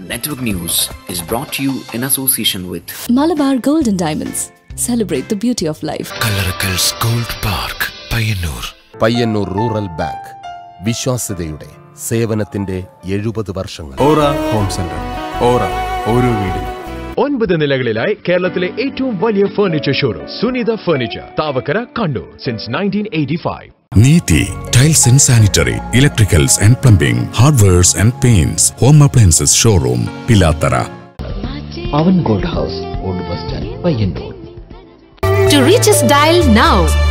Network News is brought to you in association with Malabar Gold and Diamonds. Celebrate the beauty of life. Kallarakkals gold park Payyanur Payyanur rural bank വിശ്വാസ്യതയുടെ സേവനത്തിന്റെ എഴുപത് വർഷങ്ങൾ ഓറ home centre ഓറ ഓരോ വീടിനും ഒൻപത് നിലകളിലായി കേരളത്തിലെ ഏറ്റവും വലിയ furniture showroom Sunitha furniture Thavakkara Kannur since nineteen eighty five Neethi tiles and sanitary electricals and plumbing hardwares and paints home appliances showroom Pilathara Pavan gold house old bus stand Payyanur To reach us, dial now.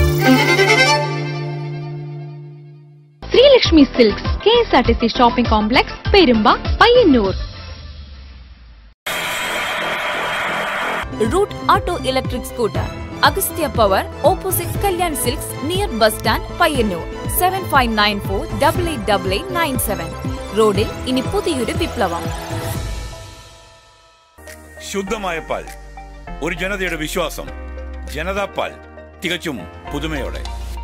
Sreelakshmi silks K S R T C shopping complex Perumba Payyanur Root Auto Electric Scooter. Agastya Power, opposite Kalyan Silks, near bus stand, Payyanur seven five nine four double eight double eight nine seven റോഡിൽ ഇനി പുതിയൊരു വിപ്ലവം ശുദ്ധമായ പാൽ ഒരു ജനതയുടെ വിശ്വാസം ജനതാ പാൽ തികച്ചും പുതുമയോടെ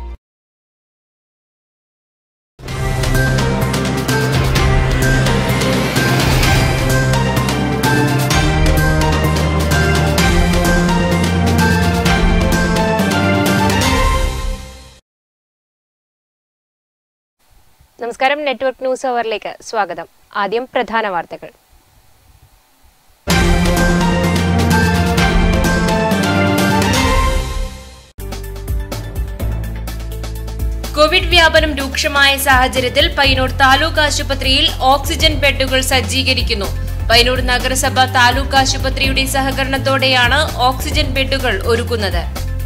നമസ്കാരം നെറ്റ്വർക്ക് ന്യൂസ് അവറിലേക്ക് സ്വാഗതം ആദ്യം പ്രധാന വാർത്തകൾ കോവിഡ് വ്യാപനം രൂക്ഷമായ സാഹചര്യത്തിൽ പയ്യന്നൂർ താലൂക്ക് ആശുപത്രിയിൽ ഓക്സിജൻ ബെഡുകൾ സജ്ജീകരിക്കുന്നു പയ്യന്നൂർ നഗരസഭ താലൂക്ക് ആശുപത്രിയുടെ സഹകരണത്തോടെയാണ് ഓക്സിജൻ ബെഡുകൾ ഒരുക്കുന്നത്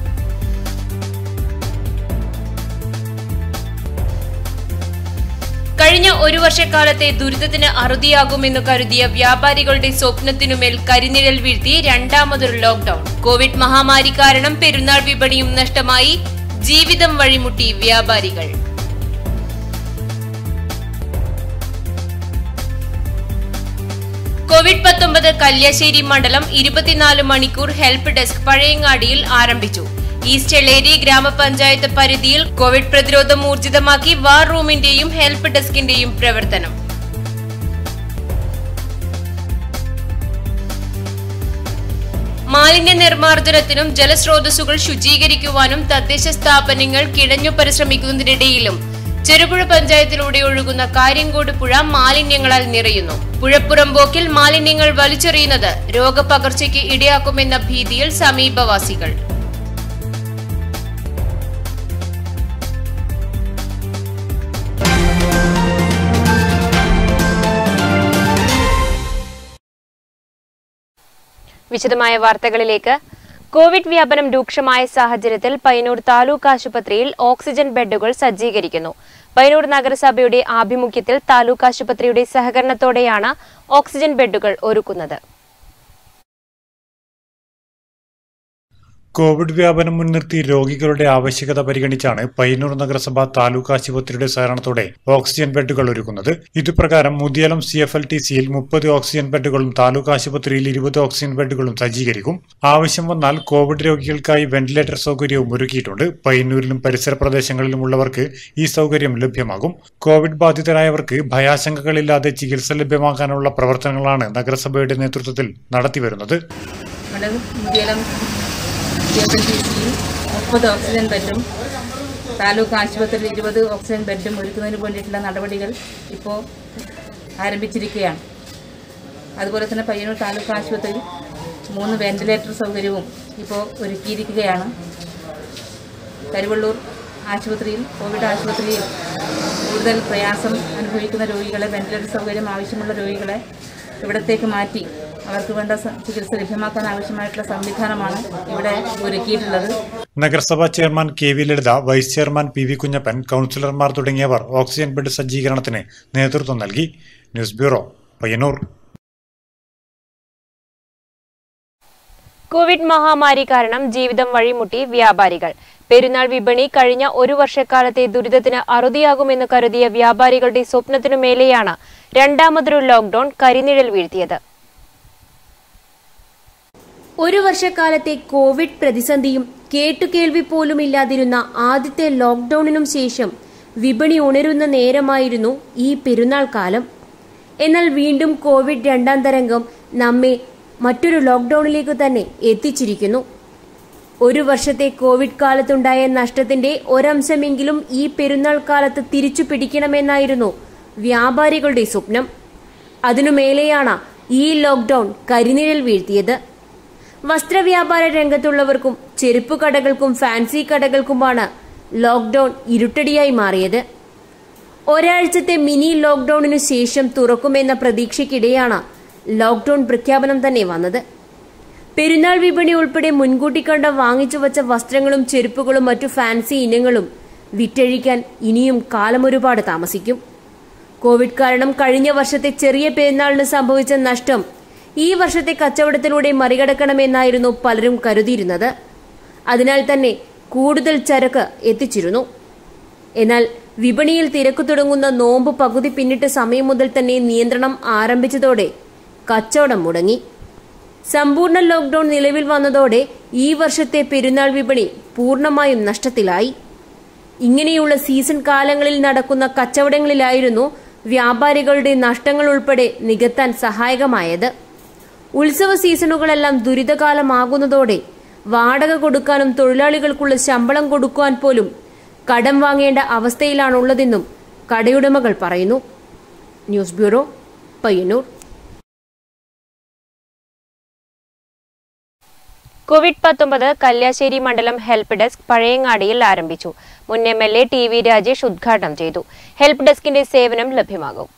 കഴിഞ്ഞ ഒരു വർഷക്കാലത്തെ ദുരിതത്തിന് അറുതിയാകുമെന്ന് കരുതിയ വ്യാപാരികളുടെ സ്വപ്നത്തിനുമേൽ കരിനിഴൽ വീഴ്ത്തി രണ്ടാമതൊരു ലോക്ഡൌൺ കോവിഡ് മഹാമാരി കാരണം പെരുന്നാൾ വിപണിയും നഷ്ടമായി ജീവിതം വഴിമുട്ടി വ്യാപാരികൾ കോവിഡ് പത്തൊമ്പത് കല്യാശ്ശേരി മണ്ഡലം ഇരുപത്തിനാല് മണിക്കൂർ ഹെൽപ്പ് ഡെസ്ക് പഴയങ്ങാടിയിൽ ആരംഭിച്ചു ഈസ്റ്റ് എളേരി ഗ്രാമപഞ്ചായത്ത് പരിധിയിൽ കോവിഡ് പ്രതിരോധം ഊർജിതമാക്കി വാർ റൂമിന്റെയും ഹെൽപ്പ് ഡെസ്കിന്റെയും പ്രവർത്തനം മാലിന്യ നിർമ്മാർജ്ജനത്തിനും ജലസ്രോതസ്സുകൾ ശുചീകരിക്കുവാനും തദ്ദേശ സ്ഥാപനങ്ങൾ കിഴഞ്ഞു പരിശ്രമിക്കുന്നതിനിടയിലും ചെറുപുഴ പഞ്ചായത്തിലൂടെ ഒഴുകുന്ന കാര്യങ്കോട് പുഴ മാലിന്യങ്ങളാൽ നിറയുന്നു പുഴപ്പുറമ്പോക്കിൽ മാലിന്യങ്ങൾ വലിച്ചെറിയുന്നത് രോഗപകർച്ചയ്ക്ക് ഇടയാക്കുമെന്ന ഭീതിയിൽ സമീപവാസികൾ വിശദമായ വാർത്തകളിലേക്ക് കോവിഡ് വ്യാപനം രൂക്ഷമായ സാഹചര്യത്തിൽ പയ്യന്നൂർ താലൂക്ക് ആശുപത്രിയിൽ ഓക്സിജൻ ബെഡുകൾ സജ്ജീകരിക്കുന്നു പയ്യന്നൂർ നഗരസഭയുടെ ആഭിമുഖ്യത്തിൽ താലൂക്ക് ആശുപത്രിയുടെ സഹകരണത്തോടെയാണ് ഓക്സിജൻ ബെഡുകൾ ഒരുക്കുന്നത് കോവിഡ് വ്യാപനം മുൻനിർത്തി രോഗികളുടെ ആവശ്യകത പരിഗണിച്ചാണ് പയ്യന്നൂർ നഗരസഭ താലൂക്ക് ആശുപത്രിയുടെ സഹകരണത്തോടെ ഓക്സിജൻ ബെഡുകൾ ഒരുക്കുന്നത് ഇതുപ്രകാരം Muthiyalam C F L T സിയിൽ മുപ്പത് ഓക്സിജൻ ബെഡുകളും താലൂക്ക് ആശുപത്രിയിൽ ഇരുപത് ഓക്സിജൻ ബെഡുകളും സജ്ജീകരിക്കും ആവശ്യം വന്നാൽ കോവിഡ് രോഗികൾക്കായി വെന്റിലേറ്റർ സൗകര്യവും ഒരുക്കിയിട്ടുണ്ട് പയ്യന്നൂരിലും പരിസര പ്രദേശങ്ങളിലുമുള്ളവർക്ക് ഈ സൗകര്യം ലഭ്യമാകും കോവിഡ് ബാധിതരായവർക്ക് ഭയാശങ്കകളില്ലാതെ ചികിത്സ ലഭ്യമാക്കാനുള്ള പ്രവർത്തനങ്ങളാണ് നഗരസഭയുടെ നേതൃത്വത്തിൽ നടത്തിവരുന്നത് Muthiyalam C F L T സിയിൽ മുപ്പത് ഓക്സിജൻ ബെഡും താലൂക്ക് ആശുപത്രിയിൽ ഇരുപത് ഓക്സിജൻ ബെഡും ഒരുക്കുന്നതിന് വേണ്ടിയിട്ടുള്ള നടപടികൾ ഇപ്പോൾ ആരംഭിച്ചിരിക്കുകയാണ് അതുപോലെ തന്നെ പയ്യന്നൂർ താലൂക്ക് ആശുപത്രിയിൽ മൂന്ന് വെന്റിലേറ്റർ സൗകര്യവും ഇപ്പോൾ ഒരുക്കിയിരിക്കുകയാണ് കരുവള്ളൂർ ആശുപത്രിയിൽ കോവിഡ് ആശുപത്രിയിൽ കൂടുതൽ പ്രയാസം അനുഭവിക്കുന്ന രോഗികളെ വെന്റിലേറ്റർ സൗകര്യം ആവശ്യമുള്ള രോഗികളെ ഇവിടത്തേക്ക് മാറ്റി അവർക്ക് വേണ്ട സ- ചികിത്സ ലഭ്യമാക്കാൻ ആവശ്യമായിട്ടുള്ള സംവിധാനമാണ് ഇവിടെ ഒരുക്കിയിട്ടുള്ളത് നഗരസഭാ chairman K V Lalitha vice chairman P V Kunhappan കൗൺസിലർമാർ തുടങ്ങിയവർ ഓക്സിജൻ ബെഡ് സജ്ജീകരണത്തിന് നേതൃത്വം നൽകി ന്യൂസ് ബ്യൂറോ പയ്യന്നൂർ കോവിഡ് മഹാമാരി കാരണം ജീവിതം വഴിമുട്ടി വ്യാപാരികൾ പെരുന്നാൾ വിപണി കഴിഞ്ഞ ഒരു വർഷക്കാലത്തെ ദുരിതത്തിന് അറുതിയാകുമെന്ന് കരുതിയ വ്യാപാരികളുടെ സ്വപ്നത്തിനു മേലെയാണ് രണ്ടാമതൊരു ലോക്ഡൌൺ കരിനിഴൽ വീഴ്ത്തിയത് ഒരു വർഷക്കാലത്തെ കോവിഡ് പ്രതിസന്ധിയും കേട്ടുകേൾവി പോലുമില്ലാതിരുന്ന ആദ്യത്തെ ലോക്ക്ഡൌണിനും ശേഷം വിപണി ഉണരുന്ന നേരമായിരുന്നു ഈ പെരുന്നാൾ കാലം എന്നാൽ വീണ്ടും കോവിഡ് രണ്ടാം തരംഗം നമ്മെ മറ്റൊരു ലോക്ക്ഡൌണിലേക്ക് തന്നെ എത്തിച്ചിരിക്കുന്നു ഒരു വർഷത്തെ കോവിഡ് കാലത്തുണ്ടായ നഷ്ടത്തിന്റെ ഒരംശമെങ്കിലും ഈ പെരുന്നാൾ കാലത്ത് തിരിച്ചു പിടിക്കണമെന്നായിരുന്നു വ്യാപാരികളുടെ സ്വപ്നം അതിനു മേലെയാണ് ഈ ലോക്ക്ഡൌൺ കരിനിഴൽ വീഴ്ത്തിയത് വസ്ത്രവ്യാപാര രംഗത്തുള്ളവർക്കും ചെരുപ്പ് കടകൾക്കും ഫാൻസി കടകൾക്കുമാണ് ലോക്ക്ഡൌൺ ഇരുട്ടടിയായി മാറിയത് ഒരാഴ്ചത്തെ മിനി ലോക്ക്ഡൌണിനു ശേഷം തുറക്കുമെന്ന പ്രതീക്ഷയ്ക്കിടെയാണ് ലോക്ക്ഡൌൺ പ്രഖ്യാപനം തന്നെ വന്നത് പെരുന്നാൾ വിപണി ഉൾപ്പെടെ മുൻകൂട്ടി കണ്ട വാങ്ങിച്ചു വച്ച വസ്ത്രങ്ങളും ചെരുപ്പുകളും മറ്റു ഫാൻസി ഇനങ്ങളും വിറ്റഴിക്കാൻ ഇനിയും കാലമൊരുപാട് താമസിക്കും കോവിഡ് കാരണം കഴിഞ്ഞ വർഷത്തെ ചെറിയ പെരുന്നാളിന് സംഭവിച്ച നഷ്ടം ഈ വർഷത്തെ കച്ചവടത്തിലൂടെ മറികടക്കണമെന്നായിരുന്നു പലരും കരുതിയിരുന്നത് അതിനാൽ തന്നെ കൂടുതൽ ചരക്ക് എത്തിച്ചിരുന്നു എന്നാൽ വിപണിയിൽ തിരക്ക് തുടങ്ങുന്ന നോമ്പ് പകുതി പിന്നിട്ട സമയം മുതൽ തന്നെ നിയന്ത്രണം ആരംഭിച്ചതോടെ കച്ചവടം മുടങ്ങി സമ്പൂർണ്ണ ലോക്ഡൌൺ നിലവിൽ വന്നതോടെ ഈ വർഷത്തെ പെരുന്നാൾ വിപണി പൂർണ്ണമായും നഷ്ടത്തിലായി ഇങ്ങനെയുള്ള സീസൺ കാലങ്ങളിൽ നടക്കുന്ന കച്ചവടങ്ങളിലായിരുന്നു വ്യാപാരികളുടെ നഷ്ടങ്ങൾ ഉൾപ്പെടെ നികത്താൻ സഹായകമായത് ഉത്സവ സീസണുകളെല്ലാം ദുരിതകാലമാകുന്നതോടെ വാടക കൊടുക്കാനും തൊഴിലാളികൾക്കുള്ള ശമ്പളം കൊടുക്കുവാൻ പോലും കടം വാങ്ങേണ്ട അവസ്ഥയിലാണുള്ളതെന്നും കടയുടമകൾ പറയുന്നു ന്യൂസ് ബ്യൂറോ പയ്യന്നൂർ കോവിഡ് പത്തൊമ്പത് കല്യാശ്ശേരി മണ്ഡലം ഹെൽപ്പ് ഡെസ്ക് പഴയങ്ങാടിയിൽ ആരംഭിച്ചു മുൻ M L A T V Rajesh ഉദ്ഘാടനം ചെയ്തു ഹെൽപ്പ് ഡെസ്കിന്റെ സേവനം ലഭ്യമാകും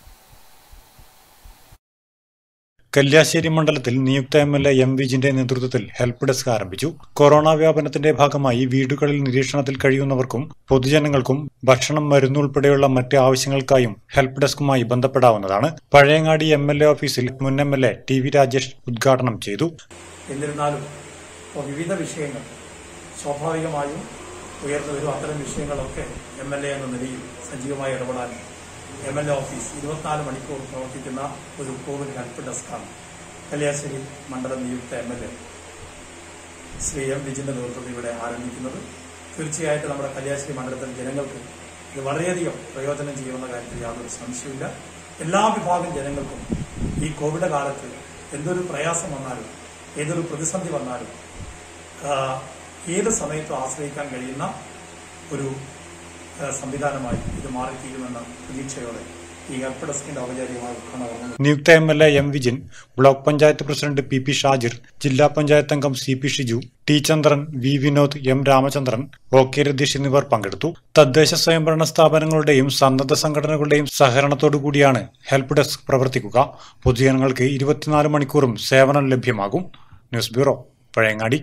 കല്യാശ്ശേരി മണ്ഡലത്തിൽ നിയുക്ത എം എൽ എ എം വിജിന്റെ നേതൃത്വത്തിൽ ഹെൽപ്പ് ഡെസ്ക് ആരംഭിച്ചു കൊറോണ വ്യാപനത്തിന്റെ ഭാഗമായി വീടുകളിൽ നിരീക്ഷണത്തിൽ കഴിയുന്നവർക്കും പൊതുജനങ്ങൾക്കും ഭക്ഷണം മരുന്നുൾപ്പെടെയുള്ള മറ്റ് ആവശ്യങ്ങൾക്കായും ഹെൽപ്പ് ഡെസ്കുമായി ബന്ധപ്പെടാവുന്നതാണ് പഴയങ്ങാടി എം എൽ എ ഓഫീസിൽ മുൻ M L A T V Rajesh ഉദ്ഘാടനം ചെയ്തു എന്നിരുന്നാലും ഇപ്പോൾ വിവിധ വിഷയങ്ങൾ സ്വാഭാവികമായും ഉയർന്നു വരും അത്തരം വിഷയങ്ങളൊക്കെ എം എൽ എ എന്ന നിലയിൽ സജീവമായി ഇടപെടാൻ എം എൽ എ ഓഫീസ് ഇരുപത്തിനാല് മണിക്കൂർ പ്രവർത്തിക്കുന്ന ഒരു കോവിഡ് ഹെൽപ്പ് ഡെസ്കാണ് കല്യാശ്ശേരി മണ്ഡലം നിയുക്ത M L A Shri M വിജിന്റെ നേതൃത്വത്തിൽ ഇവിടെ ആരംഭിക്കുന്നത് തീർച്ചയായിട്ടും നമ്മുടെ കല്യാശ്ശേരി മണ്ഡലത്തിലെ ജനങ്ങൾക്ക് ഇത് വളരെയധികം പ്രയോജനം ചെയ്യുമെന്ന കാര്യത്തിൽ യാതൊരു സംശയമില്ല എല്ലാ വിഭാഗം ജനങ്ങൾക്കും ഈ കോവിഡ് കാലത്ത് എന്തൊരു പ്രയാസം വന്നാലും ഏതൊരു പ്രതിസന്ധി വന്നാലും ആ, ഏത് സമയത്തും ആശ്രയിക്കാൻ കഴിയുന്ന ഒരു ആ, സംവിധാനമായി ഇത് മാറിത്തീരുമെന്ന പ്രതീക്ഷയോടെ ഈ ഹെൽപ്പ് ഡെസ്കിന്റെ ഔപചാരികമായ ഉദ്ഘാടനം നിയുക്ത M L A M Vijin block panchayat president P P Shajir ജില്ലാ പഞ്ചായത്ത് അംഗം C P Shiju T Chandran V Vinod M Ramachandran O K Ratheesh എന്നിവർ പങ്കെടുത്തു തദ്ദേശ സ്വയംഭരണ സ്ഥാപനങ്ങളുടെയും സന്നദ്ധ സംഘടനകളുടെയും സഹകരണത്തോടുകൂടിയാണ് ഹെൽപ്പ് ഡെസ്ക് പ്രവർത്തിക്കുക പൊതുജനങ്ങൾക്ക് ഇരുപത്തിനാല് മണിക്കൂറും സേവനം ലഭ്യമാകും news bureau Pazhayangadi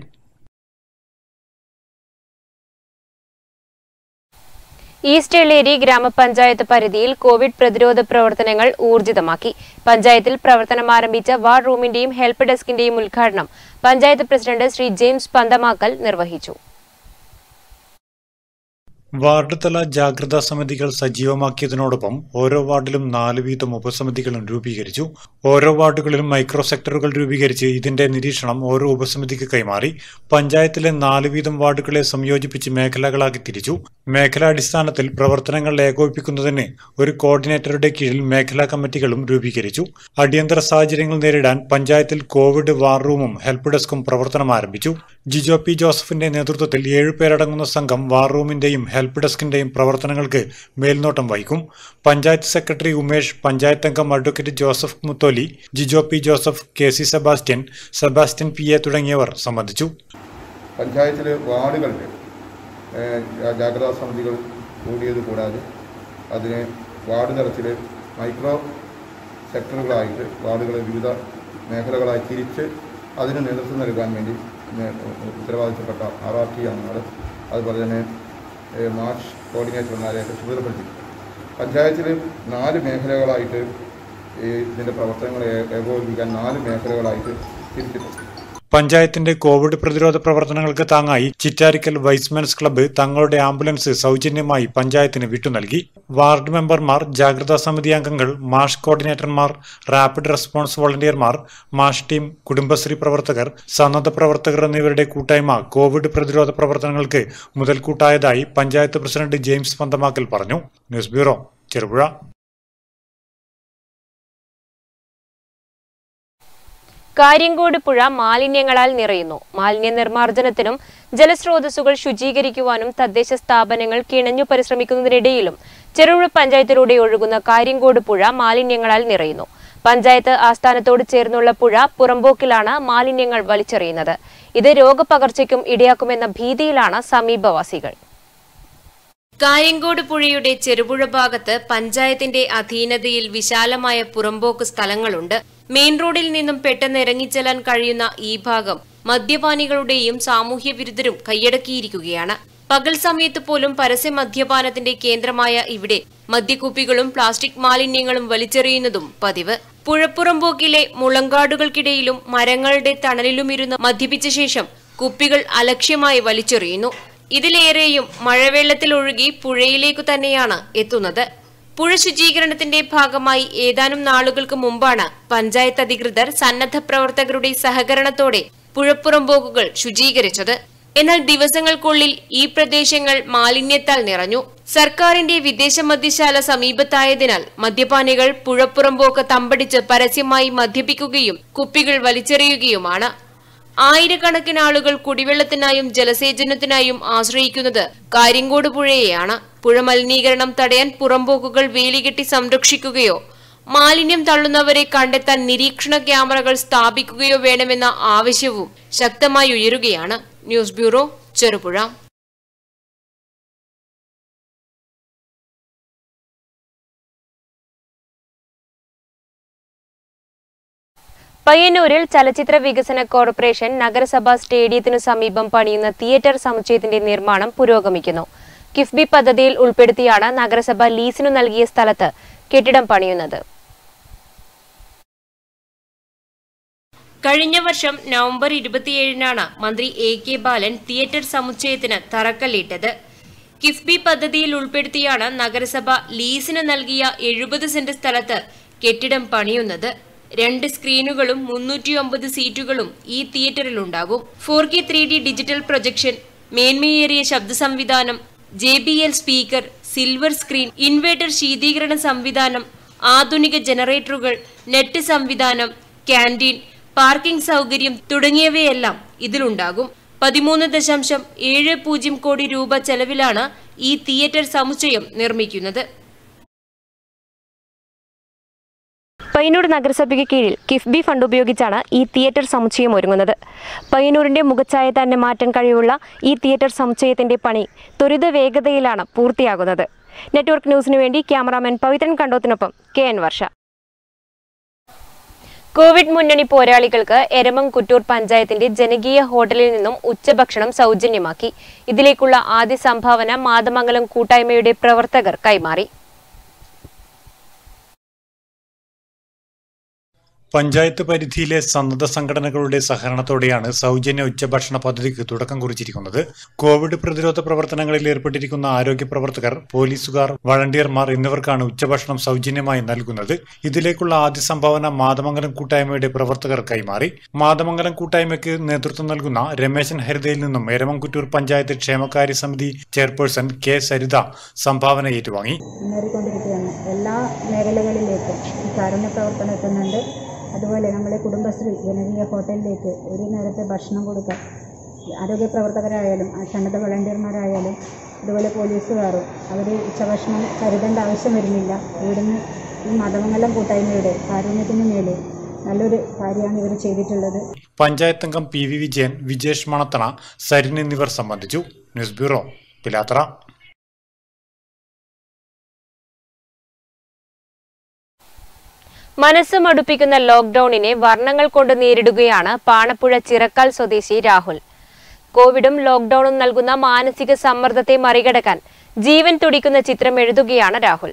east Elleri ഗ്രാമപഞ്ചായത്ത് പരിധിയിൽ കോവിഡ് പ്രതിരോധ പ്രവർത്തനങ്ങൾ ഊർജിതമാക്കി പഞ്ചായത്തിൽ പ്രവർത്തനം ആരംഭിച്ച വാർ റൂമിന്റെയും ഹെൽപ്പ് ഡെസ്കിന്റെയും ഉദ്ഘാടനം പഞ്ചായത്ത് പ്രസിഡന്റ് ശ്രീ ജെയിംസ് പന്തമാക്കൽ നിർവഹിച്ചു വാർഡ് തല ജാഗ്രതാ സമിതികൾ സജീവമാക്കിയതിനോടൊപ്പം ഓരോ വാർഡിലും നാല് വീതം ഉപസമിതികളും രൂപീകരിച്ചു ഓരോ വാർഡുകളിലും മൈക്രോ സെക്ടറുകൾ രൂപീകരിച്ച് ഇതിന്റെ നിരീക്ഷണം ഓരോ ഉപസമിതിക്ക് കൈമാറി പഞ്ചായത്തിലെ നാല് വീതം വാർഡുകളെ സംയോജിപ്പിച്ച് മേഖലകളാക്കി തിരിച്ചു മേഖലാടിസ്ഥാനത്തിൽ പ്രവർത്തനങ്ങൾ ഏകോപിപ്പിക്കുന്നതിന് ഒരു കോർഡിനേറ്ററുടെ കീഴിൽ മേഖലാ കമ്മിറ്റികളും രൂപീകരിച്ചു അടിയന്തര സാഹചര്യങ്ങൾ നേരിടാൻ പഞ്ചായത്തിൽ കോവിഡ് വാർ റൂമും ഹെൽപ്പ് ഡെസ്കും പ്രവർത്തനം ആരംഭിച്ചു ജിജോ പി ജോസഫിന്റെ നേതൃത്വത്തിൽ ഏഴുപേരടങ്ങുന്ന സംഘം വാർ റൂമിന്റെയും ഹെൽപ്പ് ഡെസ്കിന്റെയും പ്രവർത്തനങ്ങൾക്ക് മേൽനോട്ടം വഹിക്കും പഞ്ചായത്ത് സെക്രട്ടറി ഉമേഷ് പഞ്ചായത്ത് അംഗം advocate Joseph Mutholi Jijo P Joseph K C Sebastian Sebastian P A തുടങ്ങിയവർ സംബന്ധിച്ചു പഞ്ചായത്തിലെ വാർഡുകളിൽ ഏഹ്, ജാഗ്രതാ സമിതികൾ കൂടിയത് കൂടാതെ അതിനെ വാർഡ് തലത്തിൽ മൈക്രോ സെക്ടറുകളായിട്ട് വാർഡുകളെ വിവിധ മേഖലകളായി തിരിച്ച് അതിന് നേതൃത്വം നൽകാൻ വേണ്ടി നേ- ഉത്തരവാദിത്തപ്പെട്ട ആർ ആർ ടി അംഗങ്ങൾ അതുപോലെ തന്നെ ഏഹ്, മാർച്ച് കോർഡിനേറ്റർമാരെയൊക്കെ ചുമതലപ്പെടുത്തി പഞ്ചായത്തിൽ നാല് മേഖലകളായിട്ട് ഈ ഇതിൻ്റെ പ്രവർത്തനങ്ങളെ ഏ- ഏകോപിപ്പിക്കാൻ നാല് മേഖലകളായിട്ട് തിരിച്ചിട്ടുണ്ട് പഞ്ചായത്തിന്റെ കോവിഡ് പ്രതിരോധ പ്രവർത്തനങ്ങൾക്ക് താങ്ങായി ചിറ്റാരിക്കൽ വൈസ്മെൻസ് ക്ലബ്ബ് തങ്ങളുടെ ആംബുലൻസ് സൗജന്യമായി പഞ്ചായത്തിന് വിട്ടു നൽകി വാർഡ് മെമ്പർമാർ ജാഗ്രതാ സമിതി അംഗങ്ങൾ മാഷ് കോർഡിനേറ്റർമാർ റാപ്പിഡ് റെസ്പോൺസ് വോളണ്ടിയർമാർ മാഷ് ടീം കുടുംബശ്രീ പ്രവർത്തകർ സന്നദ്ധ പ്രവർത്തകർ എന്നിവരുടെ കൂട്ടായ്മ കോവിഡ് പ്രതിരോധ പ്രവർത്തനങ്ങൾക്ക് മുതൽക്കൂട്ടായതായി പഞ്ചായത്ത് പ്രസിഡന്റ് ജെയിംസ് പന്തമാക്കൽ പറഞ്ഞു ന്യൂസ് ബ്യൂറോ ചെറുപുഴ കാര്യങ്കോട് പുഴ മാലിന്യങ്ങളാൽ നിറയുന്നു മാലിന്യ നിർമ്മാർജ്ജനത്തിനും ജലസ്രോതസ്സുകൾ ശുചീകരിക്കുവാനും തദ്ദേശ സ്ഥാപനങ്ങൾ കിണഞ്ഞു പരിശ്രമിക്കുന്നതിനിടയിലും ചെറുപുഴ പഞ്ചായത്തിലൂടെ ഒഴുകുന്ന കാര്യങ്കോട് പുഴ മാലിന്യങ്ങളാൽ നിറയുന്നു പഞ്ചായത്ത് ആസ്ഥാനത്തോട് ചേർന്നുള്ള പുഴ പുറമ്പോക്കിലാണ് മാലിന്യങ്ങൾ വലിച്ചെറിയുന്നത് ഇത് രോഗപകർച്ചയ്ക്കും ഇടയാക്കുമെന്ന ഭീതിയിലാണ് സമീപവാസികൾ കായങ്കോട് പുഴയുടെ ചെറുപുഴ ഭാഗത്ത് പഞ്ചായത്തിന്റെ അധീനതയിൽ വിശാലമായ പുറമ്പോക്ക് സ്ഥലങ്ങളുണ്ട് മെയിൻ റോഡിൽ നിന്നും പെട്ടെന്ന് ഇറങ്ങിച്ചെല്ലാൻ കഴിയുന്ന ഈ ഭാഗം മദ്യപാനികളുടെയും സാമൂഹ്യ വിരുദ്ധരും കൈയടക്കിയിരിക്കുകയാണ് പകൽ സമയത്ത് പോലും പരസ്യ മദ്യപാനത്തിന്റെ കേന്ദ്രമായ ഇവിടെ മദ്യക്കുപ്പികളും പ്ലാസ്റ്റിക് മാലിന്യങ്ങളും വലിച്ചെറിയുന്നതും പതിവ് പുഴപ്പുറമ്പോക്കിലെ മുളങ്കാടുകൾക്കിടയിലും മരങ്ങളുടെ തണലിലുമിരുന്ന് മദ്യപിച്ച ശേഷം കുപ്പികൾ അലക്ഷ്യമായി വലിച്ചെറിയുന്നു ഇതിലേറെയും മഴവെള്ളത്തിൽ ഒഴുകി പുഴയിലേക്കു തന്നെയാണ് എത്തുന്നത് പുഴ ശുചീകരണത്തിന്റെ ഭാഗമായി ഏതാനും നാളുകൾക്ക് മുമ്പാണ് പഞ്ചായത്ത് അധികൃതർ സന്നദ്ധ പ്രവർത്തകരുടെ സഹകരണത്തോടെ പുഴപ്പുറമ്പോക്കുകൾ ശുചീകരിച്ചത് എന്നാൽ ദിവസങ്ങൾക്കുള്ളിൽ ഈ പ്രദേശങ്ങൾ മാലിന്യത്താൽ നിറഞ്ഞു സർക്കാരിന്റെ വിദേശ മദ്യശാല സമീപത്തായതിനാൽ മദ്യപാനികൾ പുഴപ്പുറമ്പോക്ക് തമ്പടിച്ച് പരസ്യമായി മദ്യപിക്കുകയും കുപ്പികൾ വലിച്ചെറിയുകയുമാണ് ആയിരക്കണക്കിന് ആളുകൾ കുടിവെള്ളത്തിനായും ജലസേചനത്തിനായും ആശ്രയിക്കുന്നത് കാര്യങ്കോട് പുഴയെയാണ് പുഴ മലിനീകരണം തടയാൻ പുറമ്പോക്കുകൾ വേലികെട്ടി സംരക്ഷിക്കുകയോ മാലിന്യം തള്ളുന്നവരെ കണ്ടെത്താൻ നിരീക്ഷണ ക്യാമറകൾ സ്ഥാപിക്കുകയോ വേണമെന്ന ആവശ്യവും ശക്തമായി ഉയരുകയാണ് ന്യൂസ് ബ്യൂറോ ചെറുപുഴ പയ്യന്നൂരിൽ ചലച്ചിത്ര വികസന കോർപ്പറേഷൻ നഗരസഭാ സ്റ്റേഡിയത്തിനു സമീപം പണിയുന്ന തിയേറ്റർ സമുച്ചയത്തിന്റെ നിർമ്മാണം പുരോഗമിക്കുന്നു കിഫ്ബി പദ്ധതിയിൽ ഉൾപ്പെടുത്തിയാണ് നഗരസഭ ലീസിനു നൽകിയ സ്ഥലത്ത് കെട്ടിടം പണിയുന്നത് കഴിഞ്ഞ വർഷം നവംബർ ഇരുപത്തിയേഴിനാണ് മന്ത്രി എ കെ ബാലൻ തിയേറ്റർ സമുച്ചയത്തിന് തറക്കല്ലിട്ടത് കിഫ്ബി പദ്ധതിയിൽ ഉൾപ്പെടുത്തിയാണ് നഗരസഭ ലീസിന് നൽകിയ എഴുപത് സെന്റ് സ്ഥലത്ത് കെട്ടിടം പണിയുന്നത് രണ്ട് സ്ക്രീനുകളും മുന്നൂറ്റിയൊമ്പത് സീറ്റുകളും ഈ തിയേറ്ററിലുണ്ടാകും four K three D digital projection മേന്മയേറിയ ശബ്ദ സംവിധാനം J B L speaker silver screen inverter ശീതീകരണ സംവിധാനം ആധുനിക ജനറേറ്ററുകൾ നെറ്റ് സംവിധാനം ക്യാൻറ്റീൻ പാർക്കിംഗ് സൗകര്യം തുടങ്ങിയവയെല്ലാം ഇതിലുണ്ടാകും പതിമൂന്ന് ദശാംശം ഏഴ് പൂജ്യം കോടി രൂപ ചെലവിലാണ് ഈ തിയേറ്റർ സമുച്ചയം നിർമ്മിക്കുന്നത് പയ്യന്നൂർ നഗരസഭയ്ക്ക് കീഴിൽ കിഫ്ബി ഫണ്ട് ഉപയോഗിച്ചാണ് ഈ തിയേറ്റർ സമുച്ചയം ഒരുങ്ങുന്നത് പയ്യന്നൂരിന്റെ മുഖച്ഛായ തന്നെ മാറ്റാൻ കഴിവുള്ള ഈ തിയേറ്റർ സമുച്ചയത്തിന്റെ പണി ത്വരിത വേഗതയിലാണ് പൂർത്തിയാകുന്നത് നെറ്റ്വർക്ക് ന്യൂസിനു വേണ്ടി ക്യാമറാമാൻ പവിത്രൻ കണ്ടോത്തിനൊപ്പം കെ എൻ വർഷ കോവിഡ് മുന്നണി പോരാളികൾക്ക് എരമം കുറ്റൂർ പഞ്ചായത്തിന്റെ ജനകീയ ഹോട്ടലിൽ നിന്നും ഉച്ചഭക്ഷണം സൗജന്യമാക്കി ഇതിലേക്കുള്ള ആദ്യ സംഭാവന മാതമംഗലം കൂട്ടായ്മയുടെ പ്രവർത്തകർ കൈമാറി പഞ്ചായത്ത് പരിധിയിലെ സന്നദ്ധ സംഘടനകളുടെ സഹകരണത്തോടെയാണ് സൗജന്യ ഉച്ചഭക്ഷണ പദ്ധതിക്ക് തുടക്കം കുറിച്ചിരിക്കുന്നത് കോവിഡ് പ്രതിരോധ പ്രവർത്തനങ്ങളിൽ ഏർപ്പെട്ടിരിക്കുന്ന ആരോഗ്യ പ്രവർത്തകർ പോലീസുകാർ വളണ്ടിയർമാർ എന്നിവർക്കാണ് ഉച്ചഭക്ഷണം സൗജന്യമായി നൽകുന്നത് ഇതിലേക്കുള്ള ആദ്യ സംഭാവന മാതമംഗലം കൂട്ടായ്മയുടെ പ്രവർത്തകർ കൈമാറി മാതമംഗലം കൂട്ടായ്മയ്ക്ക് നേതൃത്വം നൽകുന്ന രമേശൻ ഹരിതയിൽ നിന്നും എരമംകുറ്റൂർ പഞ്ചായത്ത് ക്ഷേമകാര്യ സമിതി ചെയർപേഴ്സൺ കെ സരിത സംഭാവന ഏറ്റുവാങ്ങി മുന്നേറിക്കൊണ്ടിരിക്കുകയാണ് എല്ലാ മേഖലകളിലേക്കും ഈ കാരുണ്യ പ്രവർത്തനം എത്തുന്നുണ്ട് അതുപോലെ നമ്മുടെ കുടുംബശ്രീ ജനകീയ ഹോട്ടലിലേക്ക് ഒരു നേരത്തെ ഭക്ഷണം കൊടുക്കാൻ ആരോഗ്യ പ്രവർത്തകരായാലും സന്നദ്ധ വളണ്ടിയർമാരായാലും അതുപോലെ പോലീസുകാരും അവർ ഉച്ചഭക്ഷണം കരുതേണ്ട ആവശ്യം വരുന്നില്ല ഇവിടുന്ന് ഈ മതമംഗലം കൂട്ടായ്മയുടെ കാരുണ്യത്തിന് മേലെ നല്ലൊരു കാര്യമാണ് ഇവർ ചെയ്തിട്ടുള്ളത് പഞ്ചായത്ത് അംഗം പി വി വിജയൻ വിജേഷ് മണത്തണ സരിൻ എന്നിവർ സംബന്ധിച്ചു ന്യൂസ് ബ്യൂറോ പിലാത്തറ മനസ്സ് മടുപ്പിക്കുന്ന ലോക്ഡൌണിനെ വർണ്ണങ്ങൾ കൊണ്ട് നേരിടുകയാണ് പാണപ്പുഴ ചിറക്കാൽ സ്വദേശി രാഹുൽ കോവിഡും ലോക്ഡൌണും നൽകുന്ന മാനസിക സമ്മർദ്ദത്തെ മറികടക്കാൻ ജീവൻ തുടിക്കുന്ന ചിത്രം എഴുതുകയാണ് രാഹുൽ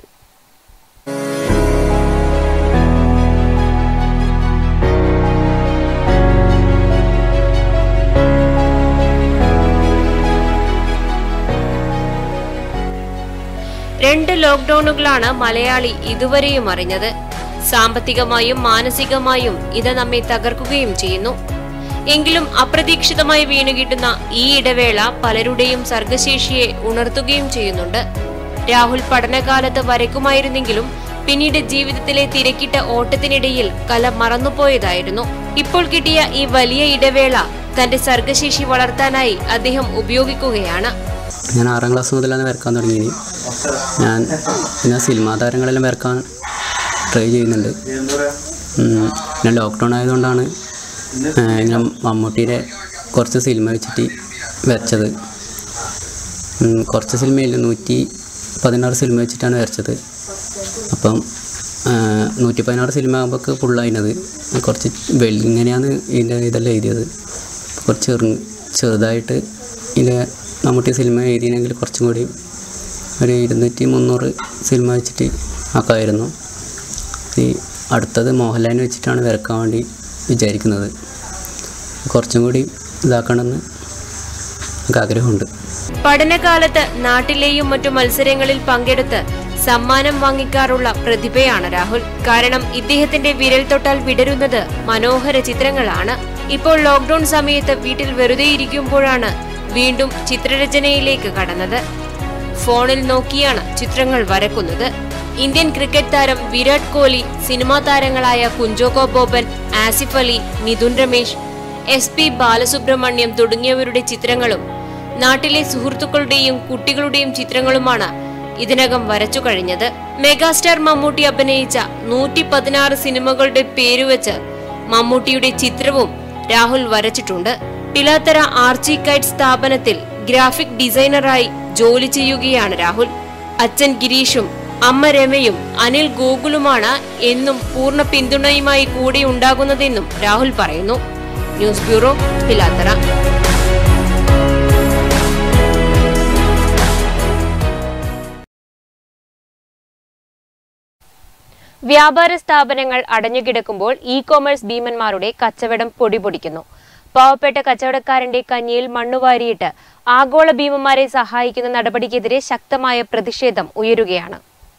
രണ്ട് ലോക്ഡൌണുകളാണ് മലയാളി ഇതുവരെയും അറിഞ്ഞത് സാമ്പത്തികമായും മാനസികമായും ഇത് നമ്മെ തകർക്കുകയും ചെയ്യുന്നു എങ്കിലും അപ്രതീക്ഷിതമായി വീണുകിട്ടുന്ന ഈ ഇടവേള പലരുടെയും സർഗശേഷിയെ ഉണർത്തുകയും ചെയ്യുന്നുണ്ട് രാഹുൽ പഠനകാലത്ത് വരയ്ക്കുമായിരുന്നെങ്കിലും പിന്നീട് ജീവിതത്തിലെ തിരക്കിട്ട ഓട്ടത്തിനിടയിൽ കല മറന്നുപോയതായിരുന്നു ഇപ്പോൾ കിട്ടിയ ഈ വലിയ ഇടവേള തന്റെ സർഗശേഷി വളർത്താനായി അദ്ദേഹം ഉപയോഗിക്കുകയാണ് ഞാൻ ആറാം ക്ലാസ് മുതലാണ് വരക്കാൻ തുടങ്ങിയത് ഞാൻ പിന്നെ സിനിമാ താരങ്ങളെല്ലാം വരക്കാൻ ട്രൈ ചെയ്യുന്നുണ്ട് ഉം, പിന്നെ ലോക്ക്ഡൗൺ ആയതുകൊണ്ടാണ് ആ, ഇങ്ങനെ മമ്മൂട്ടിയുടെ കുറച്ച് സിനിമ വെച്ചിട്ട് വരച്ചത് ഉം, കുറച്ച് സിനിമയിൽ നൂറ്റി പതിനാറ് സിനിമ വെച്ചിട്ടാണ് വരച്ചത് അപ്പം ആ, നൂറ്റി പതിനാറ് സിനിമ ആകുമ്പോൾ ഫുള്ളായിരുന്നത് കുറച്ച് വെള്ളി ഇങ്ങനെയാണ് ഇതിൻ്റെ ഇതെല്ലാം എഴുതിയത് കുറച്ച് ചെറു ചെറുതായിട്ട് ഇതിൻ്റെ മമ്മൂട്ടി സിനിമ എഴുതിയെങ്കിൽ കുറച്ചും കൂടി ഒരു ഇരുന്നൂറ്റി മുന്നൂറ് സിനിമ വെച്ചിട്ട് ആക്കാമായിരുന്നു ഈ അടുത്തത് മോഹൻലാലിനെ വെച്ചിട്ടാണ് വരക്കാൻ വേണ്ടി വിചാരിക്കുന്നത് കുറച്ചും കൂടി ഇതാക്കണമെന്ന് എനിക്ക് ആഗ്രഹമുണ്ട് പഠനകാലത്ത് നാട്ടിലെയും മറ്റു മത്സരങ്ങളിൽ പങ്കെടുത്ത് സമ്മാനം വാങ്ങിക്കാറുള്ള പ്രതിഭയാണ് രാഹുൽ കാരണം ഇദ്ദേഹത്തിന്റെ വിരൽ തൊട്ടാൽ വിടരുന്നത് മനോഹര ചിത്രങ്ങളാണ് ഇപ്പോൾ ലോക്ക്ഡൌൺ സമയത്ത് വീട്ടിൽ വെറുതെ ഇരിക്കുമ്പോഴാണ് വീണ്ടും ചിത്രരചനയിലേക്ക് കടന്നത് ഫോണിൽ നോക്കിയാണ് ചിത്രങ്ങൾ വരക്കുന്നത് ഇന്ത്യൻ ക്രിക്കറ്റ് താരം വിരാട് കോഹ്ലി സിനിമാ താരങ്ങളായ കുഞ്ചോക്കോ ബോബൻ ആസിഫ് അലി മിഥുൻ രമേശ് എസ് പി ബാലസുബ്രഹ്മണ്യം തുടങ്ങിയവരുടെ ചിത്രങ്ങളും നാട്ടിലെ സുഹൃത്തുക്കളുടെയും കുട്ടികളുടെയും ചിത്രങ്ങളുമാണ് ഇതിനകം വരച്ചു കഴിഞ്ഞത് മെഗാസ്റ്റാർ മമ്മൂട്ടി അഭിനയിച്ച നൂറ്റി പതിനാറ് സിനിമകളുടെ പേരുവെച്ച് മമ്മൂട്ടിയുടെ ചിത്രവും രാഹുൽ വരച്ചിട്ടുണ്ട് പിലാത്തറ ആർച്ചി കൈറ്റ് സ്ഥാപനത്തിൽ ഗ്രാഫിക് ഡിസൈനറായി ജോലി ചെയ്യുകയാണ് രാഹുൽ അച്ഛൻ ഗിരീഷും അമ്മ രമയും അനിൽ ഗോകുലുമാണ് എന്നും പൂർണ്ണ പിന്തുണയുമായി കൂടെ ഉണ്ടാകുന്നതെന്നും രാഹുൽ പറയുന്നു ന്യൂസ് ബ്യൂറോ പിലാത്തറ വ്യാപാര സ്ഥാപനങ്ങൾ അടഞ്ഞുകിടക്കുമ്പോൾ ഇ കോമേഴ്സ് ഭീമന്മാരുടെ കച്ചവടം പൊടിപൊടിക്കുന്നു പാവപ്പെട്ട കച്ചവടക്കാരന്റെ കഞ്ഞിയിൽ മണ്ണുവാരിയിട്ട് ആഗോള ഭീമന്മാരെ സഹായിക്കുന്ന നടപടിക്കെതിരെ ശക്തമായ പ്രതിഷേധം ഉയരുകയാണ്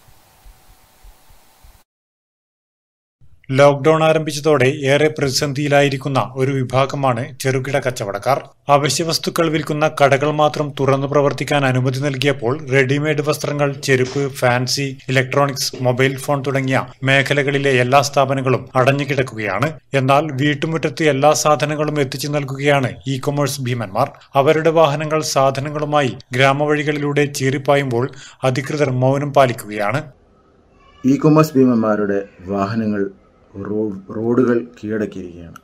ലോക്ഡൌൺ ആരംഭിച്ചതോടെ ഏറെ പ്രതിസന്ധിയിലായിരിക്കുന്ന ഒരു വിഭാഗമാണ് ചെറുകിട കച്ചവടക്കാർ അവശ്യവസ്തുക്കൾ വിൽക്കുന്ന കടകൾ മാത്രം തുറന്നു പ്രവർത്തിക്കാൻ അനുമതി നൽകിയപ്പോൾ റെഡിമെയ്ഡ് വസ്ത്രങ്ങൾ ചെരുപ്പ് ഫാൻസി ഇലക്ട്രോണിക്സ് മൊബൈൽ ഫോൺ തുടങ്ങിയ മേഖലകളിലെ എല്ലാ സ്ഥാപനങ്ങളും അടഞ്ഞുകിടക്കുകയാണ് എന്നാൽ വീട്ടുമുറ്റത്ത് എല്ലാ സാധനങ്ങളും എത്തിച്ചു നൽകുകയാണ് ഇ കൊമേഴ്സ് ഭീമന്മാർ അവരുടെ വാഹനങ്ങൾ സാധനങ്ങളുമായി ഗ്രാമവഴികളിലൂടെ ചീറിപ്പായുമ്പോൾ അധികൃതർ മൗനം പാലിക്കുകയാണ് ഇ കൊമേഴ്സ് ഭീമന്മാരുടെ വാഹനങ്ങൾ റോ- റോഡുകൾ കീഴടക്കിയിരിക്കുകയാണ്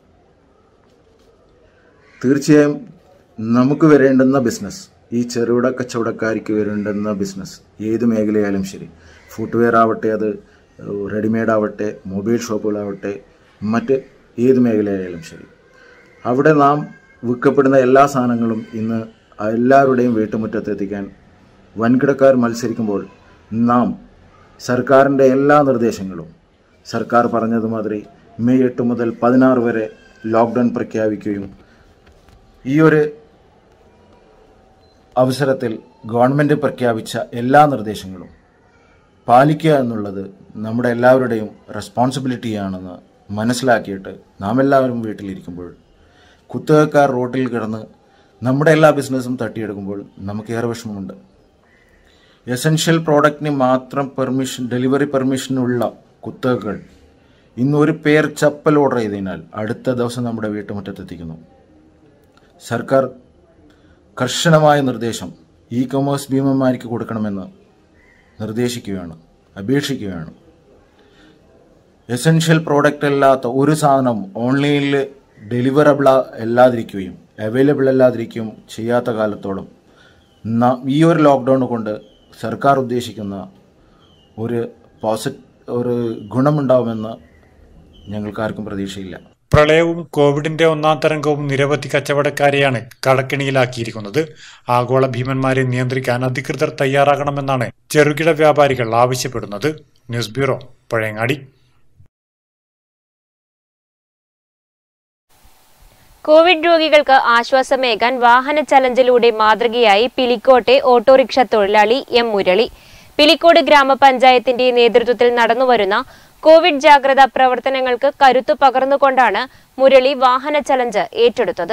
തീർച്ചയായും നമുക്ക് വരേണ്ടുന്ന ബിസിനസ് ഈ ചെറുകിട കച്ചവടക്കാർക്ക് വരേണ്ടുന്ന ബിസിനസ് ഏത് മേഖലയായാലും ശരി ഫുട്വെയർ ആവട്ടെ അത് റെഡിമെയ്ഡ് ആവട്ടെ മൊബൈൽ ഷോപ്പുകളാവട്ടെ മറ്റ് ഏത് മേഖലയായാലും ശരി അവിടെ നാം വിൽക്കപ്പെടുന്ന എല്ലാ സാധനങ്ങളും ഇന്ന് എല്ലാവരുടെയും വീട്ടുമുറ്റത്ത് എത്തിക്കാൻ വൻകിടക്കാർ മത്സരിക്കുമ്പോൾ നാം സർക്കാരിൻ്റെ എല്ലാ നിർദ്ദേശങ്ങളും സർക്കാർ പറഞ്ഞതുമാതിരി മെയ് എട്ട് മുതൽ പതിനാറ് വരെ ലോക്ക്ഡൗൺ പ്രഖ്യാപിക്കുകയും ഈ ഒരു അവസരത്തിൽ ഗവൺമെൻറ് പ്രഖ്യാപിച്ച എല്ലാ നിർദ്ദേശങ്ങളും പാലിക്കുക എന്നുള്ളത് നമ്മുടെ എല്ലാവരുടെയും റെസ്പോൺസിബിലിറ്റിയാണെന്ന് മനസ്സിലാക്കിയിട്ട് നാം എല്ലാവരും വീട്ടിലിരിക്കുമ്പോൾ കുത്തകക്കാർ റോട്ടിൽ കിടന്ന് നമ്മുടെ എല്ലാ ബിസിനസ്സും തട്ടിയെടുക്കുമ്പോൾ നമുക്കേറെ വിഷമമുണ്ട് എസൻഷ്യൽ പ്രോഡക്റ്റിന് മാത്രം പെർമിഷൻ ഡെലിവറി പെർമിഷനുള്ള കുത്തകകൾ ഇന്ന് ഒരു പേർ ചപ്പൽ ഓർഡർ ചെയ്തതിനാൽ അടുത്ത ദിവസം നമ്മുടെ വീട്ടുമുറ്റത്തെത്തിക്കുന്നു സർക്കാർ കർശനമായ നിർദ്ദേശം ഇ കൊമേഴ്സ് ഭീമന്മാർക്ക് കൊടുക്കണമെന്ന് നിർദ്ദേശിക്കുകയാണ് അപേക്ഷിക്കുകയാണ് എസൻഷ്യൽ പ്രോഡക്റ്റ് അല്ലാത്ത ഒരു സാധനം ഓൺലൈനിൽ ഡെലിവറബിൾ അല്ലാതിരിക്കുകയും അവൈലബിൾ അല്ലാതിരിക്കുകയും ചെയ്യാത്ത കാലത്തോളം നാം ഈ ഒരു ലോക്ക്ഡൗൺ കൊണ്ട് സർക്കാർ ഉദ്ദേശിക്കുന്ന ഒരു പോസിറ്റ് ഒരു ഗുണമുണ്ടാവുമെന്ന് ഞങ്ങൾക്കാർക്കും പ്രതീക്ഷയില്ല പ്രളയവും കോവിഡിന്റെ ഒന്നാം തരംഗവും നിരവധി കച്ചവടക്കാരെയാണ് കടക്കിണിയിലാക്കിയിരിക്കുന്നത് ആഗോള ഭീമന്മാരെ നിയന്ത്രിക്കാൻ അധികൃതർ തയ്യാറാകണമെന്നാണ് ചെറുകിട വ്യാപാരികൾ ആവശ്യപ്പെടുന്നത് ന്യൂസ് ബ്യൂറോ പഴയങ്ങാടി കോവിഡ് രോഗികൾക്ക് ആശ്വാസമേകാൻ വാഹന ചലഞ്ചിലൂടെ മാതൃകയായി പിലിക്കോട്ടെ ഓട്ടോറിക്ഷ തൊഴിലാളി എം മുരളി പിലിക്കോട് ഗ്രാമപഞ്ചായത്തിന്റെ നേതൃത്വത്തിൽ നടന്നുവരുന്ന കോവിഡ് ജാഗ്രതാ പ്രവർത്തനങ്ങൾക്ക് കരുത്തു പകർന്നുകൊണ്ടാണ് മുരളി വാഹന ചലഞ്ച് ഏറ്റെടുത്തത്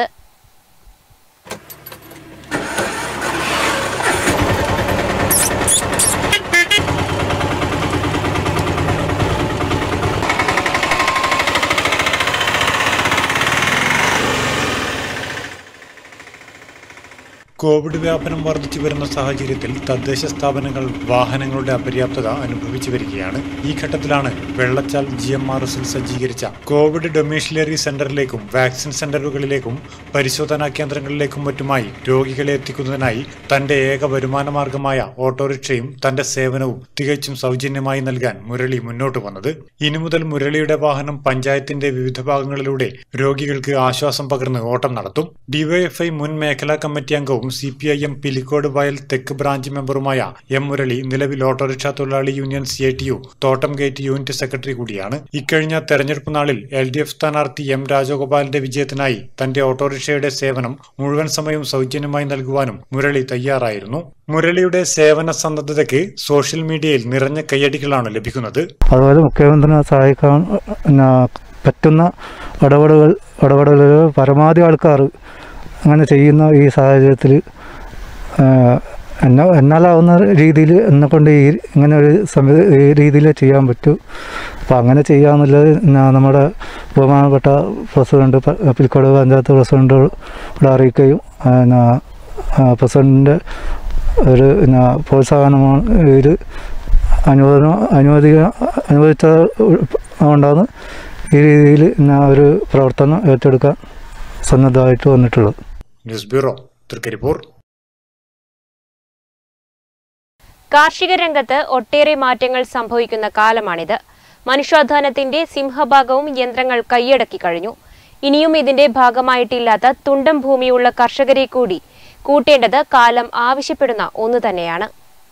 കോവിഡ് വ്യാപനം വർദ്ധിച്ചു വരുന്ന സാഹചര്യത്തിൽ തദ്ദേശ സ്ഥാപനങ്ങൾ വാഹനങ്ങളുടെ അപര്യാപ്തത അനുഭവിച്ചു വരികയാണ് ഈ ഘട്ടത്തിലാണ് വെള്ളച്ചാൽ ജി എം ആർ എസിൽ സജ്ജീകരിച്ച കോവിഡ് ഡൊമീഷ്യലറി സെന്ററിലേക്കും വാക്സിൻ സെന്ററുകളിലേക്കും പരിശോധനാ കേന്ദ്രങ്ങളിലേക്കും മറ്റുമായി രോഗികളെ എത്തിക്കുന്നതിനായി തന്റെ ഏക വരുമാന മാർഗമായ ഓട്ടോറിക്ഷയും തന്റെ സേവനവും തികച്ചും സൗജന്യമായി നൽകാൻ മുരളി മുന്നോട്ട് വന്നത് ഇനി മുതൽ മുരളിയുടെ വാഹനം പഞ്ചായത്തിന്റെ വിവിധ ഭാഗങ്ങളിലൂടെ രോഗികൾക്ക് ആശ്വാസം പകർന്ന് ഓട്ടം നടത്തും ഡിവൈഎഫ്ഐ മുൻ മേഖലാ കമ്മിറ്റി അംഗവും C P I M Pilicode വയൽ തെക്ക് ബ്രാഞ്ച് മെമ്പറുമായ എം മുരളി നിലവിൽ ഓട്ടോറിക്ഷ തൊഴിലാളി union C I T U Thottam gate unit secretary കൂടിയാണ് ഇക്കഴിഞ്ഞ തെരഞ്ഞെടുപ്പ് നാളിൽ എൽ ഡി എഫ് സ്ഥാനാർത്ഥി എം രാജഗോപാലിന്റെ വിജയത്തിനായി തന്റെ ഓട്ടോറിക്ഷയുടെ സേവനം മുഴുവൻ സമയവും സൗജന്യമായി നൽകുവാനും മുരളി തയ്യാറായിരുന്നു മുരളിയുടെ സേവന സന്നദ്ധതയ്ക്ക് സോഷ്യൽ മീഡിയയിൽ നിറഞ്ഞ കയ്യടികളാണ് ലഭിക്കുന്നത് അതുപോലെ മുഖ്യമന്ത്രിനെ സഹായിക്കാൻ പിന്നെ പറ്റുന്ന ഇടപെടലുകൾ ഇടപെടലുകൾ പരമാവധി ആൾക്കാർ അങ്ങനെ ചെയ്യുന്ന ഈ സാഹചര്യത്തിൽ എന്നെ എന്നാലാവുന്ന രീതിയിൽ എന്നെ കൊണ്ട് ഈ ഇങ്ങനെ ഒരു സമയ ഈ രീതിയിൽ ചെയ്യാൻ പറ്റൂ അപ്പോൾ അങ്ങനെ ചെയ്യാന്നുള്ളത് ഞാൻ നമ്മുടെ ബഹുമാനപ്പെട്ട പ്രസിഡന്റ് പ- പിലിക്കോട് പഞ്ചായത്ത് പ്രസിഡന്റ് ഇവിടെ അറിയിക്കുകയും പിന്നെ പ്രസിഡന്റിൻ്റെ ഒരു പിന്നെ പ്രോത്സാഹനമാണ് ഇതിൽ അനുവദനം അനുവദിക അനുവദിച്ച കൊണ്ടാണ് ഈ രീതിയിൽ ഞാൻ ഒരു പ്രവർത്തനം ഏറ്റെടുക്കാൻ സന്നദ്ധമായിട്ട് വന്നിട്ടുള്ളത് ന്യൂസ് ബ്യൂറോ തൃക്കരിപ്പൂർ കാർഷിക രംഗത്ത് ഒട്ടേറെ മാറ്റങ്ങൾ സംഭവിക്കുന്ന കാലമാണിത് മനുഷ്യാധ്വാനത്തിന്റെ സിംഹഭാഗവും യന്ത്രങ്ങൾ കൈയടക്കി കഴിഞ്ഞു ഇനിയും ഇതിന്റെ ഭാഗമായിട്ടില്ലാത്ത തുണ്ടം ഭൂമിയുള്ള കർഷകരെ കൂടി കൂട്ടേണ്ടത് കാലം ആവശ്യപ്പെടുന്ന ഒന്നു തന്നെയാണ്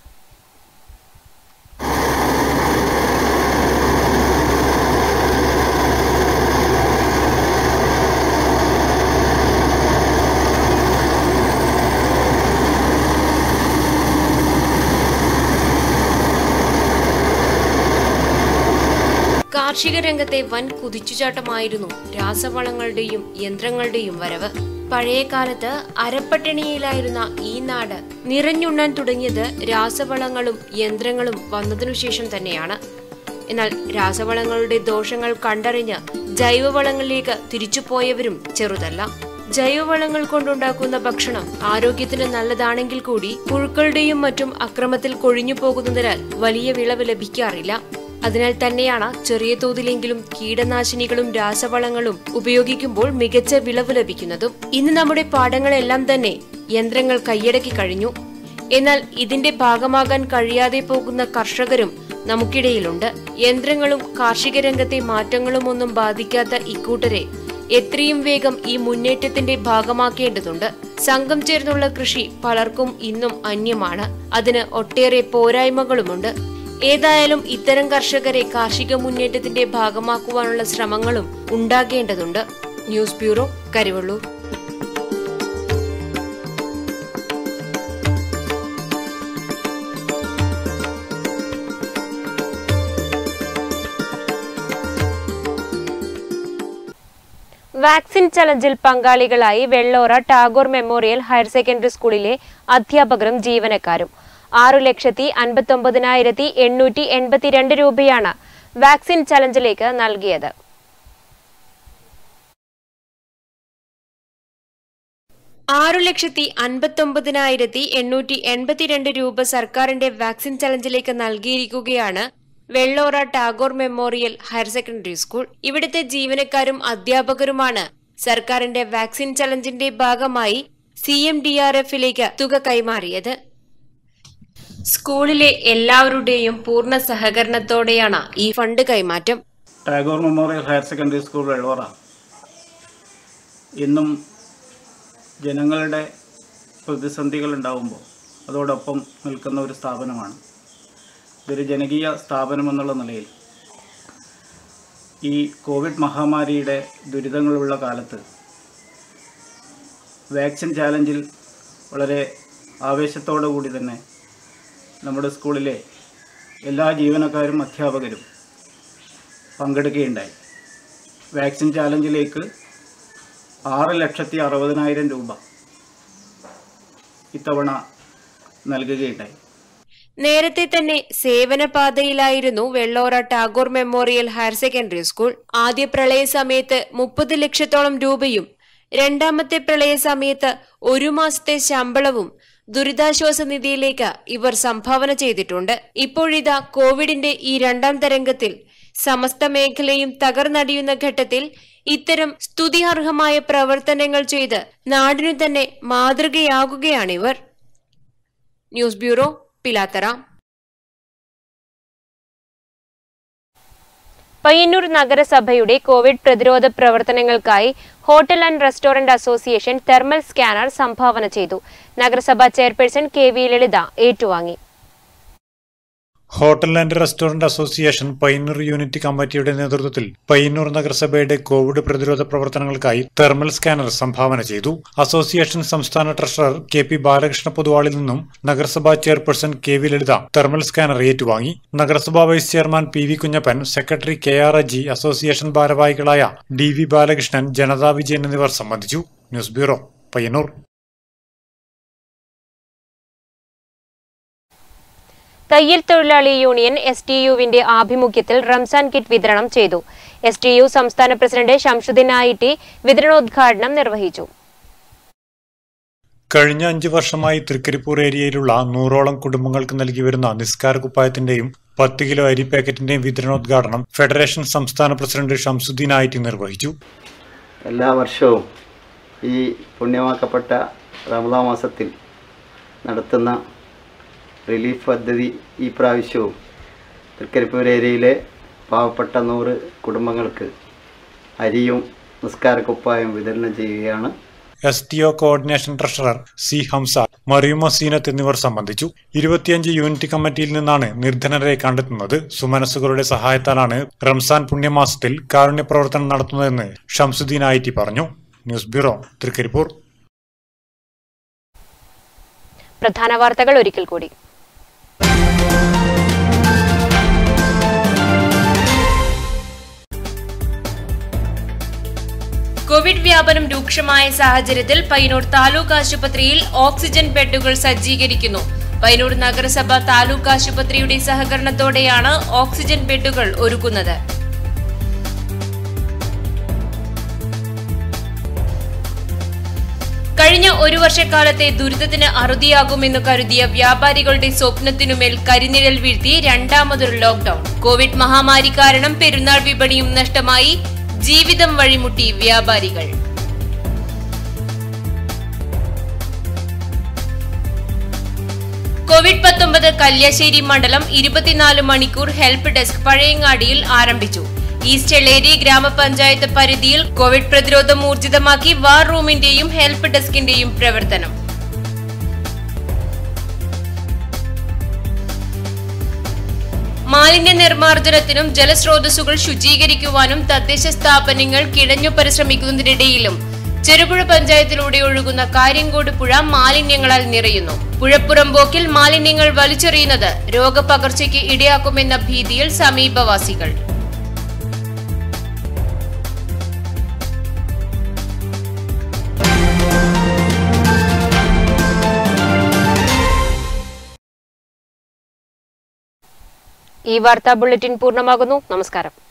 കാർഷിക രംഗത്തെ വൻ കുതിച്ചുചാട്ടമായിരുന്നു രാസവളങ്ങളുടെയും യന്ത്രങ്ങളുടെയും വരവ് പഴയ കാലത്ത് അരപ്പട്ടിണിയിലായിരുന്ന ഈ നാട് നിറഞ്ഞുണ്ണാൻ തുടങ്ങിയത് രാസവളങ്ങളും യന്ത്രങ്ങളും വന്നതിനുശേഷം തന്നെയാണ് എന്നാൽ രാസവളങ്ങളുടെ ദോഷങ്ങൾ കണ്ടറിഞ്ഞ് ജൈവവളങ്ങളിലേക്ക് തിരിച്ചുപോയവരും ചെറുതല്ല ജൈവവളങ്ങൾ കൊണ്ടുണ്ടാക്കുന്ന ഭക്ഷണം ആരോഗ്യത്തിന് നല്ലതാണെങ്കിൽ കൂടി പുഴുക്കളുടെയും മറ്റും അക്രമത്തിൽ കൊഴിഞ്ഞു പോകുന്നതിനാൽ വലിയ വിളവ് ലഭിക്കാറില്ല അതിനാൽ തന്നെയാണ് ചെറിയ തോതിലെങ്കിലും കീടനാശിനികളും രാസവളങ്ങളും ഉപയോഗിക്കുമ്പോൾ മികച്ച വിളവ് ലഭിക്കുന്നതും ഇന്ന് നമ്മുടെ പാടങ്ങളെല്ലാം തന്നെ യന്ത്രങ്ങൾ കൈയടക്കി കഴിഞ്ഞു എന്നാൽ ഇതിന്റെ ഭാഗമാകാൻ കഴിയാതെ പോകുന്ന കർഷകരും നമുക്കിടയിലുണ്ട് യന്ത്രങ്ങളും കാർഷിക രംഗത്തെ മാറ്റങ്ങളും ഒന്നും ബാധിക്കാത്ത ഇക്കൂട്ടരെ എത്രയും വേഗം ഈ മുന്നേറ്റത്തിന്റെ ഭാഗമാക്കേണ്ടതുണ്ട് സംഘം ചേർന്നുള്ള കൃഷി പലർക്കും ഇന്നും അന്യമാണ് അതിന് ഒട്ടേറെ പോരായ്മകളുമുണ്ട് ഏതായാലും ഇത്തരം കർഷകരെ കാർഷിക മുന്നേറ്റത്തിന്റെ ഭാഗമാക്കുവാനുള്ള ശ്രമങ്ങളും ഉണ്ടാകേണ്ടതുണ്ട് ന്യൂസ് ബ്യൂറോ കരിവള്ളൂർ വാക്സിൻ ചലഞ്ചിൽ പങ്കാളികളായി Vellora Tagore memorial higher secondary സ്കൂളിലെ അധ്യാപകരും ജീവനക്കാരും ആറു ലക്ഷത്തി അൻപത്തൊമ്പതിനായിരത്തി എണ്ണൂറ്റി എൺപത്തിരണ്ട് രൂപയാണ് വാക്സിൻ ചലഞ്ചിലേക്ക് നൽകിയത് ആറു ലക്ഷത്തി അൻപത്തൊമ്പതിനായിരത്തി എണ്ണൂറ്റി എൺപത്തിരണ്ട് രൂപ സർക്കാരിന്റെ വാക്സിൻ ചലഞ്ചിലേക്ക് നൽകിയിരിക്കുകയാണ് Vellora Tagore memorial higher secondary school ഇവിടുത്തെ ജീവനക്കാരും അധ്യാപകരുമാണ് സർക്കാരിന്റെ വാക്സിൻ ചലഞ്ചിന്റെ ഭാഗമായി സി എം ഡി ആർ എഫിലേക്ക് തുക കൈമാറിയത് സ്കൂളിലെ എല്ലാവരുടെയും പൂർണ്ണ സഹകരണത്തോടെയാണ് ഈ ഫണ്ട് കൈമാറ്റം Tagore memorial higher secondary school Vellora ഇന്നും ജനങ്ങളുടെ പ്രതിസന്ധികൾ ഉണ്ടാവുമ്പോൾ അതോടൊപ്പം നിൽക്കുന്ന ഒരു സ്ഥാപനമാണ് ഇതൊരു ജനകീയ സ്ഥാപനം എന്നുള്ള നിലയിൽ ഈ കോവിഡ് മഹാമാരിയുടെ ദുരിതങ്ങളുള്ള കാലത്ത് വാക്സിൻ ചാലഞ്ചിൽ വളരെ ആവേശത്തോടു കൂടി തന്നെ നമ്മുടെ സ്കൂളിലെ എല്ലാ ജീവനക്കാരും അധ്യാപകരും പങ്കെടുക്കുകയുണ്ടായി വാക്സിൻ ചാലഞ്ചിലേക്ക് ആറ് ലക്ഷത്തി അറുപതിനായിരം രൂപ ഇത്തവണ നൽകുകയുണ്ടായി നേരത്തെ തന്നെ സേവനപാതയിലായിരുന്നു Vellora Tagore memorial higher secondary school ആദ്യ പ്രളയ സമയത്ത് മുപ്പത് ലക്ഷത്തോളം രൂപയും രണ്ടാമത്തെ പ്രളയ സമയത്ത് ഒരു മാസത്തെ ശമ്പളവും ദുരിതാശ്വാസ നിധിയിലേക്ക് ഇവർ സംഭാവന ചെയ്തിട്ടുണ്ട് ഇപ്പോഴിതാ കോവിഡിന്റെ ഈ രണ്ടാം തരംഗത്തിൽ സമസ്ത മേഖലയും തകർന്നടിയുന്ന ഘട്ടത്തിൽ ഇത്തരം സ്തുതിയർഹമായ പ്രവർത്തനങ്ങൾ ചെയ്ത് നാടിനു തന്നെ മാതൃകയാകുകയാണിവർ ന്യൂസ് ബ്യൂറോ പിലാത്തറ പയ്യന്നൂർ നഗരസഭയുടെ കോവിഡ് പ്രതിരോധ പ്രവർത്തനങ്ങൾക്കായി hotel and restaurant association thermal scanner സംഭാവന ചെയ്തു നഗരസഭാ ചെയർപേഴ്സൺ കെ വി ലളിത ഏറ്റുവാങ്ങി hotel and restaurant association Payyanur unit കമ്മിറ്റിയുടെ നേതൃത്വത്തിൽ പയ്യന്നൂർ നഗരസഭയുടെ കോവിഡ് പ്രതിരോധ പ്രവർത്തനങ്ങൾക്കായി തെർമൽ സ്കാനർ സംഭാവന ചെയ്തു അസോസിയേഷൻ സംസ്ഥാന ട്രഷറർ കെ പി ബാലകൃഷ്ണ പൊതുവാളിൽ നിന്നും നഗരസഭാ chairperson K V Lalitha thermal scanner ഏറ്റുവാങ്ങി നഗരസഭാ vice chairman P V Kunhappan secretary K R Aji association ഭാരവാഹികളായ ഡി വി ബാലകൃഷ്ണൻ ജനതാ വിജയൻ എന്നിവർ സംബന്ധിച്ചു ന്യൂസ് ബ്യൂറോ പയ്യന്നൂർ തയ്യൽ തൊഴിലാളി യൂണിയൻ എസ് ടി യുവിന്റെ ആഭിമുഖ്യത്തിൽ റംസാൻ കിറ്റ് വിതരണം ചെയ്തു എസ് ടി യു സംസ്ഥാന പ്രസിഡന്റ് ഷംഷുദ്ദീൻ ആയിട്ടി വിതരണോദ്ഘാടനം നിർവഹിച്ചു കഴിഞ്ഞ അഞ്ചു വർഷമായി തൃക്കരിപ്പൂർ ഏരിയയിലുള്ള നൂറോളം കുടുംബങ്ങൾക്ക് നൽകി വരുന്ന നിസ്കാര കുപ്പായത്തിന്റെയും പത്ത് കിലോ അരി പാക്കറ്റിന്റെയും വിതരണോദ്ഘാടനം ഫെഡറേഷൻ സംസ്ഥാന പ്രസിഡന്റ് ഷംസുദ്ദീൻ ആയിട്ടി നിർവഹിച്ചു എല്ലാ വർഷവും ഈ പുണ്യമാക്കപ്പെട്ട റമദാ മാസത്തിൽ നടത്തുന്ന റിലീഫ് പദ്ധതി ഈ പ്രാവശ്യവും തൃക്കരിപ്പൂർ ഏരിയയിലെ പാവപ്പെട്ട നൂറ് കുടുംബങ്ങൾക്ക് അരിയും നിസ്കാരക്കുപ്പായം വിതരണം ചെയ്യുകയാണ് S T O coordination treasurer C Hamsa Mariyuma Zeenath എന്നിവർ സംബന്ധിച്ചു ഇരുപത്തിയഞ്ച് യൂണിറ്റ് കമ്മിറ്റിയിൽ നിന്നാണ് നിർധനരെ കണ്ടെത്തുന്നത് സുമനസ്സുകളുടെ സഹായത്താലാണ് റംസാൻ പുണ്യമാസത്തിൽ കാരുണ്യ പ്രവർത്തനം നടത്തുന്നതെന്ന് ഷംസുദ്ദീൻ ആയിറ്റി പറഞ്ഞു ന്യൂസ് ബ്യൂറോ തൃക്കരിപ്പൂർ പ്രധാന വാർത്തകൾ ഒരിക്കൽ കൂടി കോവിഡ് വ്യാപനം രൂക്ഷമായ സാഹചര്യത്തിൽ പയ്യന്നൂർ താലൂക്ക് ആശുപത്രിയിൽ ഓക്സിജൻ ബെഡുകൾ സജ്ജീകരിക്കുന്നു പയ്യന്നൂർ നഗരസഭ താലൂക്ക് ആശുപത്രിയുടെ സഹകരണത്തോടെയാണ് ഓക്സിജൻ ബെഡുകൾ ഒരുക്കുന്നത് കഴിഞ്ഞ ഒരു വർഷക്കാലത്തെ ദുരിതത്തിന് അറുതിയാകുമെന്ന് കരുതിയ വ്യാപാരികളുടെ സ്വപ്നത്തിനുമേൽ കരിനിഴൽ വീഴ്ത്തി രണ്ടാമതൊരു ലോക്ഡൌൺ കോവിഡ് മഹാമാരി കാരണം പെരുന്നാൾ വിപണിയും നഷ്ടമായി ജീവിതം വഴിമുട്ടി വ്യാപാരികൾ കോവിഡ് പത്തൊമ്പത് കല്യാശ്ശേരി മണ്ഡലം ഇരുപത്തിനാല് മണിക്കൂർ ഹെൽപ്പ് ഡെസ്ക് പഴയങ്ങാടിയിൽ ആരംഭിച്ചു ഈസ്റ്റ് എളേരി ഗ്രാമപഞ്ചായത്ത് പരിധിയിൽ കോവിഡ് പ്രതിരോധം ഊർജിതമാക്കി വാർ റൂമിന്റെയും ഹെൽപ്പ് ഡെസ്കിന്റെയും പ്രവർത്തനം മാലിന്യ നിർമ്മാർജ്ജനത്തിനും ജലസ്രോതസ്സുകൾ ശുചീകരിക്കുവാനും തദ്ദേശ സ്ഥാപനങ്ങൾ കിടഞ്ഞു പരിശ്രമിക്കുന്നതിനിടയിലും ചെറുപുഴ പഞ്ചായത്തിലൂടെ ഒഴുകുന്ന കാര്യങ്കോട് പുഴ മാലിന്യങ്ങളാൽ നിറയുന്നു പുഴപ്പുറമ്പോക്കിൽ മാലിന്യങ്ങൾ വലിച്ചെറിയുന്നത് രോഗപകർച്ചയ്ക്ക് ഇടയാക്കുമെന്ന ഭീതിയിൽ സമീപവാസികൾ ഈ വാർത്താ ബുള്ളറ്റിൻ പൂർണ്ണമാകുന്നു നമസ്കാരം